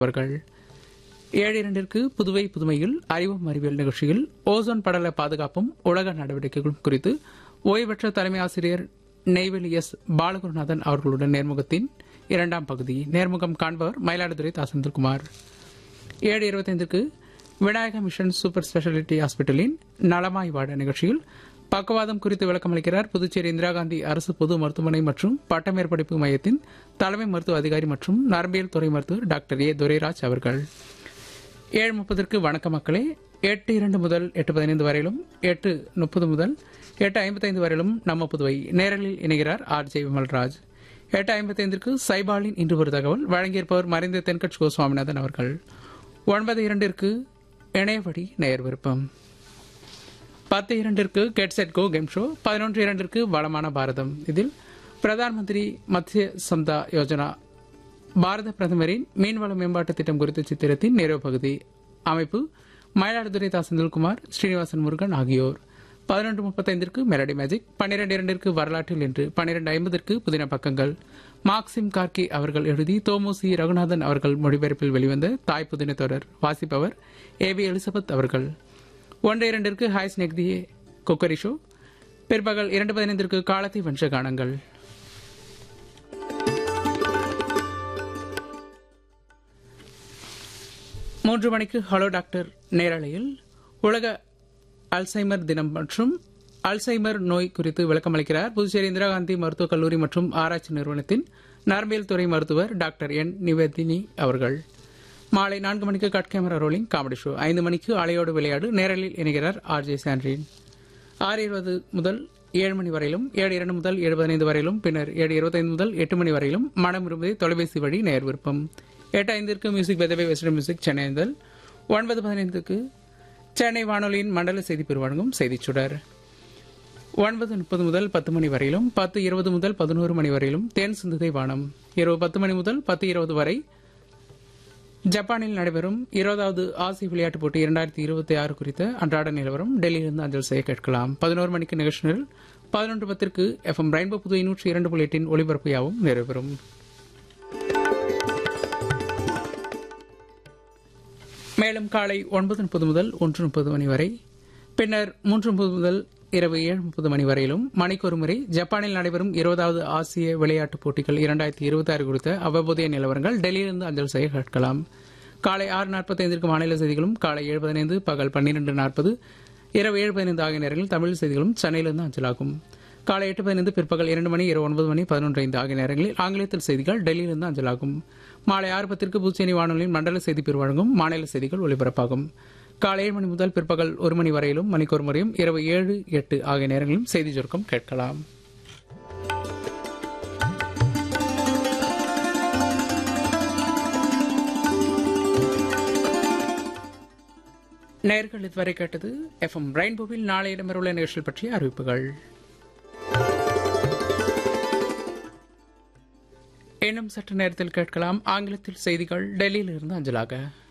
அவர்கள் ஏழு இரண்டிற்கு புதுவை புதுமையில் அறிவும் அறிவியல் நிகழ்ச்சியில் ஓசோன் படல பாதுகாப்பும் உலக நடவடிக்கைகளும் குறித்து ஓய்வற்ற தலைமை ஆசிரியர் நெய்வேலி எஸ் பாலகுருநாதன் அவர்களுடன் நேர்முகத்தின் இரண்டாம் பகுதி நேர்முகம் காண்பவர் மயிலாடுதுறை தாசந்தர்குமார் ஏழு இருபத்தைந்துக்கு விநாயக மிஷன் சூப்பர் ஸ்பெஷாலிட்டி ஹாஸ்பிட்டலின் நலமாய் வாட நிகழ்ச்சியில் பக்கவாதம் குறித்து விளக்கம் அளிக்கிறார் புதுச்சேரி இந்திரா காந்தி அரசு பொது மருத்துவமனை மற்றும் பட்டமேற்படிப்பு மையத்தின் தலைமை மருத்துவ அதிகாரி மற்றும் நரம்பியல் துறை மருத்துவர் டாக்டர் ஏ துரைராஜ் அவர்கள் ஏழு முப்பதற்கு வணக்க மக்களே எட்டு இரண்டு முதல் எட்டு பதினைந்து வரையிலும் எட்டு முப்பது முதல் எட்டு ஐம்பத்தைந்து வரையிலும் நம்ம புதுவை நேரலில் இணைகிறார் ஆர் ஜே விமல்ராஜ் எட்டு ஐம்பத்தைந்திற்கு சைபாலின் இன்று ஒரு தகவல் வழங்கியிருப்பவர் மறைந்த தென்கட்சி கோ சுவாமிநாதன் அவர்கள் ஒன்பது இரண்டிற்கு இணையவழி நேயர் விருப்பம் பத்து இரண்டிற்கு get set go game show பதினொன்று இரண்டிற்கு வளமான பாரதம் இதில் பிரதான் மந்திரி மத்திய சம்தா யோஜனா பாரத பிரதமரின் மீன்வள மேம்பாட்டு திட்டம் குறித்த சித்திரத்தின் நிறைவு பகுதி அமைப்பு மயிலாடுதுறை தா செந்தில்குமார் ஸ்ரீனிவாசன் முருகன் ஆகியோர் பதினொன்று முப்பத்தைந்திற்கு மெலடி மேஜிக் பன்னிரண்டு இரண்டிற்கு வரலாற்றில் என்று பன்னிரண்டு ஐம்பதற்கு புதின பக்கங்கள் மார்க்சிம் கார்கி அவர்கள் எழுதி தோமுசி ரகுநாதன் அவர்கள் மொழிபெயர்ப்பில் வெளிவந்த தாய் புதின தொடர் வாசிப்பவர் ஏ வி எலிசபெத் அவர்கள் ஒன்று இரண்டிற்கு ஹாய்ஸ் நெக்தியே கொக்கரி ஷோ பிற்பகல் இரண்டு பதினைந்திற்கு காலத்தை வென்ற கானங்கள் மூன்று மணிக்கு ஹலோ டாக்டர் நேரலையில் உலக அல்சைமர் தினம் மற்றும் அல்சைமர் நோய் குறித்து விளக்கம் அளிக்கிறார் புதுச்சேரி இந்திரா காந்தி மருத்துவக் கல்லூரி மற்றும் ஆராய்ச்சி நிறுவனத்தின் நரம்பியல் துறை மருத்துவர் டாக்டர் என் நிவேதினி அவர்கள் மாலை நான்கு மணிக்கு cut camera rolling comedy show ஐந்து மணிக்கு அலையோடு விளையாடு நேரலில் இணைகிறார் ஆர் ஜே சாண்ட்ரின் ஆறு இருபது முதல் ஏழு மணி வரையிலும் ஏழு இரண்டு முதல் ஏழு பதினைந்து வரையிலும் பின்னர் ஏழு இருபத்தைந்து முதல் எட்டு மணி வரையிலும் மனம் விரும்புவதை தொலைபேசி வழி நேர் விருப்பம் எட்டு ஐந்திற்கு மியூசிக் வெதவை வெஸ்டர்ன் மியூசிக் சென்னை முதல் ஒன்பது பதினைந்துக்கு சென்னை வானொலியின் மண்டல செய்தி பிரிவு வழங்கும் செய்திச் சுடர் ஒன்பது முப்பது முதல் பத்து மணி வரையிலும் பத்து இருபது முதல் பதினோரு மணி வரையிலும் தேன் சிந்துதை வானம் இரவு பத்து மணி முதல் பத்து இருபது வரை ஜப்பானில் நடைபெறும் இருபதாவது ஆசிய விளையாட்டுப் போட்டி இரண்டாயிரத்தி இருபத்தி ஆறு குறித்த அன்றாட நிலவரம் டெல்லியிலிருந்து அஞ்சல் செய்ய கேட்கலாம் பதினோரு மணிக்கு நிகழ்ச்சியில் பதினொன்று பத்திற்கு எஃப்எம் ரெயின்போ புதுவை நூற்றி இரண்டு புள்ளி எட்டின் ஒளிபரப்பு யாவும் நிறைவேறும் மேலும் காலை ஒன்பது முப்பது முதல் ஒன்று முப்பது மணி வரை பின்னர் மூன்று முப்பது முதல் இரவு ஏழு முப்பது மணி வரையிலும் மணிக்கொரு முறை ஜப்பானில் நடைபெறும் இருபதாவது ஆசிய விளையாட்டுப் போட்டிகள் இரண்டாயிரத்தி இருபத்தி ஆறு குறித்த அவ்வப்போதைய நிலவரங்கள் டெல்லியிலிருந்து அஞ்சல் செய்ய கேட்கலாம் காலை ஆறு நாற்பத்தைந்திற்கு மாநில செய்திகளும் காலை ஏழு பதினைந்து பகல் பன்னிரண்டு நாற்பது இரவு ஏழு பதினைந்து ஆகிய நேரங்களில் தமிழ் செய்திகளும் சென்னையிலிருந்து அஞ்சலாகும் காலை எட்டு பதினைந்து பிற்பகல் இரண்டு மணி இரவு ஒன்பது மணி பதினொன்று ஐந்து ஆகிய நேரங்களில் ஆங்கிலத்தில் செய்திகள் டெல்லியிலிருந்து அஞ்சலாகும் மாலை ஆறு பத்திற்கு புதுச்சேரி வானொலியின் மண்டல செய்தி பிரிவு வழங்கும் மாநில செய்திகள் ஒலிபரப்பாகும் காலை ஏழு மணி முதல் பிற்பகல் ஒரு மணி வரையிலும் மணிக்கொரு முறையும் இரவு ஏழு எட்டு ஆகிய நேரங்களிலும் செய்தி சுருக்கம் கேட்கலாம் நேர்கள் இதுவரை கேட்டது எஃப்எம் ரெயின்போவில் நாளை இடம்பெறவுள்ள நிகழ்ச்சிகள் பற்றிய அறிவிப்புகள் இன்னும் சற்று நேரத்தில் கேட்கலாம் ஆங்கிலத்தில் செய்திகள் டெல்லியிலிருந்து அஞ்சலாக